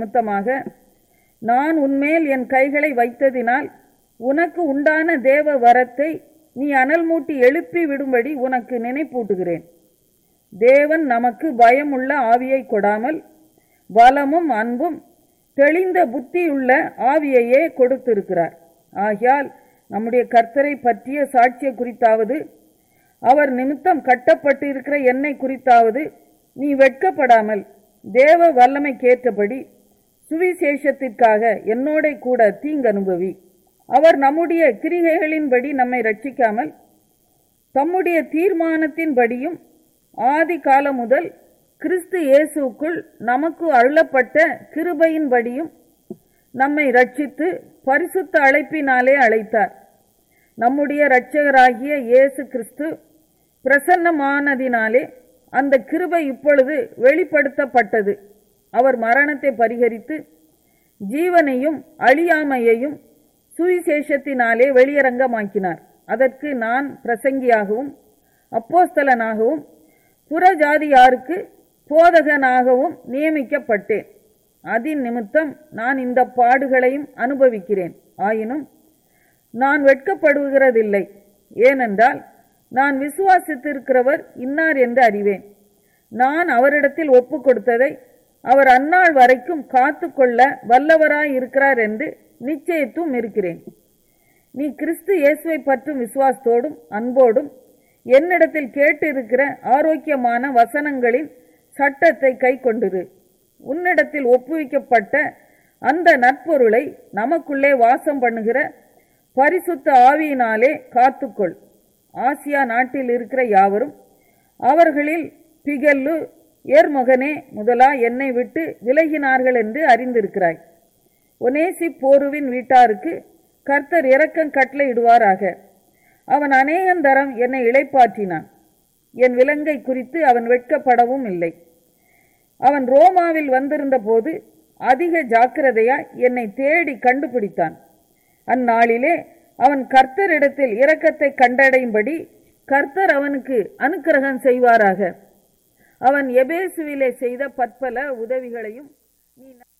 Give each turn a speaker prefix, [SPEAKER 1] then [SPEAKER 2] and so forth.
[SPEAKER 1] நிமித்தமாக நான் உன்மேல் என் கைகளை வைத்ததினால் உனக்கு உண்டான தேவ வரத்தை நீ அனல் மூட்டி எழுப்பி விடும்படி உனக்கு நினைப்பூட்டுகிறேன் தேவன் நமக்கு பயமுள்ள ஆவியை கொடாமல் பலமும் அன்பும் தெளிந்த புத்தியுள்ள ஆவியையே கொடுத்திருக்கிறார் ஆகையால் நம்முடைய கர்த்தரை பற்றிய சாட்சிய குறித்தாவது அவர் நிமித்தம் கட்டப்பட்டிருக்கிற என்னை குறித்தாவது நீ வெட்கப்படாமல் தேவ வல்லமைக்கேற்றபடி சுவிசேஷத்திற்காக என்னோட கூட தீங்கனுபவி அவர் நம்முடைய கிரிகைகளின்படி நம்மை ரட்சிக்காமல் தம்முடைய தீர்மானத்தின்படியும் ஆதி காலம் முதல் கிறிஸ்து இயேசுக்குள் நமக்கு அருளப்பட்ட கிருபையின்படியும் நம்மை ரட்சித்து பரிசுத்த அழைப்பினாலே அழைத்தார் நம்முடைய இரட்சகராகிய இயேசு கிறிஸ்து பிரசன்னமானதினாலே அந்த கிருபை இப்பொழுது வெளிப்படுத்தப்பட்டது அவர் மரணத்தை பரிகரித்து ஜீவனையும் அழியாமையையும் சுவிசேஷத்தினாலே வெளியரங்கமாக்கினார் அதற்கு நான் பிரசங்கியாகவும் அப்போஸ்தலனாகவும் புறஜாதியாருக்கு போதகனாகவும் நியமிக்கப்பட்டேன் அதின் நிமித்தம் நான் இந்த பாடுகளையும் அனுபவிக்கிறேன் ஆயினும் நான் வெட்கப்படுகிறதில்லை ஏனென்றால் நான் விசுவாசித்திருக்கிறவர் இன்னார் என்று அறிவேன் நான் அவரிடத்தில் ஒப்பு கொடுத்ததை அவர் அந்நாள் வரைக்கும் காத்து கொள்ள வல்லவராய் இருக்கிறார் என்று நிச்சயத்தும் இருக்கிறேன் நீ கிறிஸ்து இயேசுவை பற்றும் விசுவாசத்தோடும் அன்போடும் என்னிடத்தில் கேட்டிருக்கிற ஆரோக்கியமான வசனங்களின் சட்டத்தை கை கொண்டிரு உன்னிடத்தில் ஒப்புவிக்கப்பட்ட அந்த நற்பொருளை நமக்குள்ளே வாசம் பண்ணுகிற பரிசுத்த ஆவியினாலே காத்துக்கொள் ஆசியா நாட்டில் இருக்கிற யாவரும் அவர்களில் பிகல்லு ஏர்மகனே முதலா என்னை விட்டு விலகினார்கள் என்று அறிந்திருக்கிறாய் ஒனேசி போருவின் வீட்டாருக்கு கர்த்தர் இரக்கம் கட்டளையிடுவாராக அவன் அநேகந்தரம் என்னை இளைப்பாற்றினான் என் விலங்கை குறித்து அவன் வெட்கப்படவும் இல்லை அவன் ரோமாவில் வந்திருந்த போது அதிக ஜாக்கிரதையாய் என்னை தேடி கண்டுபிடித்தான் அந்நாளிலே அவன் கர்த்தரிடத்தில் இரக்கத்தை கண்டடையும்படி கர்த்தர் அவனுக்கு அனுக்கிரகம் செய்வாராக அவன் எபேசுவிலே செய்த பற்பல உதவிகளையும் நீ